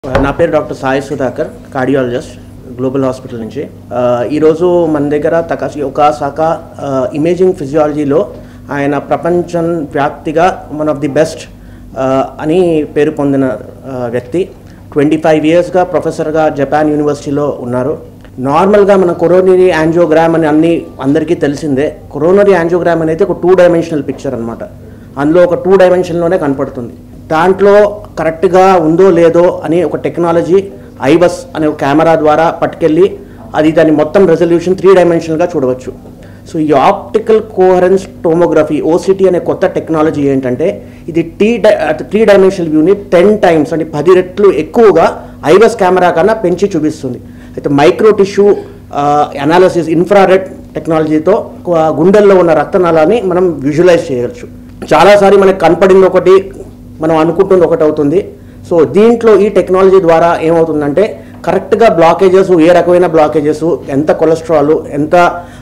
నా పేరు doctor Sai Sudhakar cardiologist Global Hospital నుంచి ఆ, ఈరోజు మన దగ్గర తకాసి ఒక శాఖ ఆ, ఇమేజింగ్ ఫిజియాలజీలో ఆయన ప్రపంచం వ్యాప్తిగా వన్ ఆఫ్ ది బెస్ట్ ఆ, అని పేరు పొందిన ఆ, వ్యక్తి ట్వంటీ ఫైవ్ ఇయర్స్గా ప్రొఫెసర్గా జపాన్ యూనివర్సిటీలో ఉన్నారు నార్మల్గా మన కొరోనరీ యాంజియోగ్రామ్ అని అన్ని అందరికీ తెలిసిందే కొరోనరీ యాంజియోగ్రామ్ అనేది ఒక టూ డైమెన్షనల్ పిక్చర్ అనమాట అందులో ఒక టూ డైమెన్షన్లోనే కనపడుతుంది దాంట్లో కరెక్ట్గా ఉందో లేదో అని ఒక టెక్నాలజీ ఐవస్ అనే ఒక కెమెరా ద్వారా పట్టుకెళ్ళి అది దాని మొత్తం రెజల్యూషన్ త్రీ డైమెన్షనల్గా చూడవచ్చు సో ఈ ఆప్టికల్ కోహరెన్స్ టోమోగ్రఫీ ఓసిటీ అనే కొత్త టెక్నాలజీ ఏంటంటే ఇది టీ డై త్రీ డైమెన్షనల్ వ్యూని టెన్ టైమ్స్ అంటే పది రెట్లు ఎక్కువగా ఐవస్ కెమెరా కన్నా పెంచి చూపిస్తుంది అయితే మైక్రో టిష్యూ అనాలిసిస్ ఇన్ఫ్రారెడ్ టెక్నాలజీతో గు- గుండెల్లో ఉన్న రక్తనాళాన్ని మనం విజువలైజ్ చేయవచ్చు చాలాసారి మనకు కనపడింది ఒకటి మనం అనుకుంటుంది ఒకటి అవుతుంది సో దీంట్లో ఈ టెక్నాలజీ ద్వారా ఏమవుతుందంటే కరెక్ట్గా బ్లాకేజెస్ ఏ రకమైన బ్లాకేజెస్ ఎంత కొలెస్ట్రాల్ ఎంత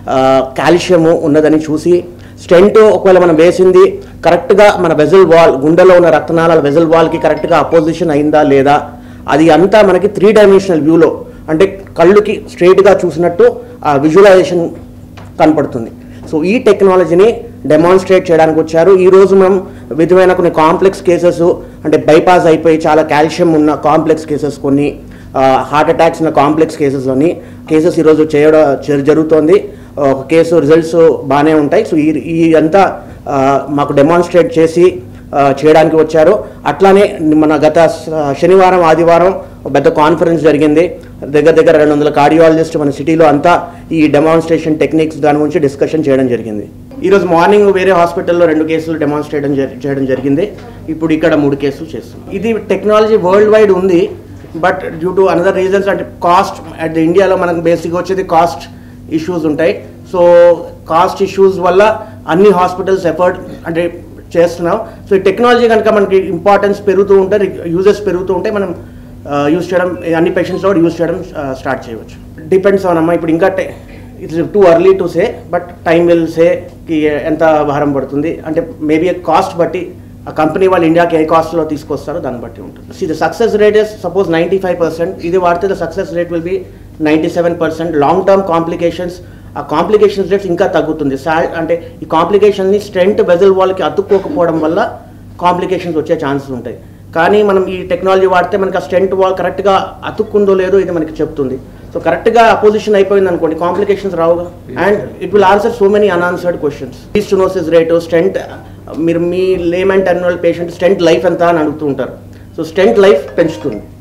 కాల్షియము ఉన్నదని చూసి స్టెంట్ ఒకవేళ మనం వేసింది కరెక్ట్గా మన వెజల్ వాల్ గుండెలో ఉన్న రక్తనాళాల వెజల్ వాల్కి కరెక్ట్గా అపోజిషన్ అయిందా లేదా అది అంతా మనకి త్రీ డైమెన్షనల్ వ్యూలో అంటే కళ్ళుకి స్ట్రైట్గా చూసినట్టు ఆ విజువలైజేషన్ కనపడుతుంది సో ఈ టెక్నాలజీని డెమాన్స్ట్రేట్ చేయడానికి వచ్చారు ఈ రోజు మనం విధమైన కొన్ని కాంప్లెక్స్ కేసెస్ అంటే బైపాస్ అయిపోయి చాలా కాల్షియం ఉన్న కాంప్లెక్స్ కేసెస్ కొన్ని హార్ట్ అటాక్స్ ఉన్న కాంప్లెక్స్ కేసెస్ అని కేసెస్ ఈరోజు చేయడం జరు- జరుగుతోంది ఒక కేసు రిజల్ట్స్ బాగానే ఉంటాయి సో ఈ ఈ అంతా ఆ, మాకు డెమాన్స్ట్రేట్ చేసి ఆ, చేయడానికి వచ్చారు అట్లానే మన గత స- శనివారం ఆదివారం ఒక పెద్ద కాన్ఫరెన్స్ జరిగింది దగ్గర దగ్గర రెండు వందల కార్డియాలజిస్ట్ మన సిటీలో అంతా ఈ డెమాన్స్ట్రేషన్ టెక్నిక్స్ దాని గురించి డిస్కషన్ చేయడం జరిగింది ఈరోజు మార్నింగ్ వేరే హాస్పిటల్లో రెండు కేసులు డెమాన్స్ట్రేట్ చేయడం జరిగింది ఇప్పుడు ఇక్కడ మూడు కేసులు చేస్తాం ఇది టెక్నాలజీ వరల్డ్ వైడ్ ఉంది but due to another reasons అంటే కాస్ట్ అట్ ఇండియాలో మనకు బేసిక్గా వచ్చేది కాస్ట్ ఇష్యూస్ ఉంటాయి సో కాస్ట్ ఇష్యూస్ వల్ల అన్ని హాస్పిటల్స్ ఎఫర్ట్ అంటే చేస్తున్నాం సో ఈ టెక్నాలజీ కనుక మనకి ఇంపార్టెన్స్ పెరుగుతూ ఉంటే యూజెస్ పెరుగుతూ ఉంటే మనం యూజ్ చేయడం అన్ని పేషెంట్స్లో కూడా యూజ్ చేయడం స్టార్ట్ చేయవచ్చు డిపెండ్స్ ఆన్ అమ్మా ఇప్పుడు ఇంకా it's too early to say but time will say కి ఎంత భారం పడుతుంది అంటే మేబీ కాస్ట్ బట్టి ఆ కంపెనీ వాళ్ళు ఇండియాకి ఏ కాస్ట్లో తీసుకొస్తారో దాన్ని బట్టి ఉంటుంది see the success rate is suppose ninety five percent ఇది వాడితే the success rate will be ninety seven percent long term complications ఆ కాంప్లికేషన్స్ రేట్స్ ఇంకా తగ్గుతుంది సాల్ అంటే ఈ కాంప్లికేషన్ని స్ట్రెంట్ వెజల్ వాల్కి అతుక్కోకపోవడం వల్ల కాంప్లికేషన్స్ వచ్చే ఛాన్సెస్ ఉంటాయి కానీ మనం ఈ టెక్నాలజీ వాడితే మనకి ఆ స్టెంట్ వాల్ కరెక్ట్గా అతుక్కుందో లేదో ఇది మనకి చెప్తుంది సో కరెక్ట్గా అపోజిషన్ అయిపోయింది అనుకోండి కాంప్లికేషన్స్ రావుగా and it will answer so many unanswered questions stenosis rate stent మీరు మీ లేమెంట్ అన్యువల్ పేషెంట్ స్టెంట్ లైఫ్ ఎంత అని అడుగుతూ ఉంటారు సో స్టెంట్ లైఫ్ పెంచుతుంది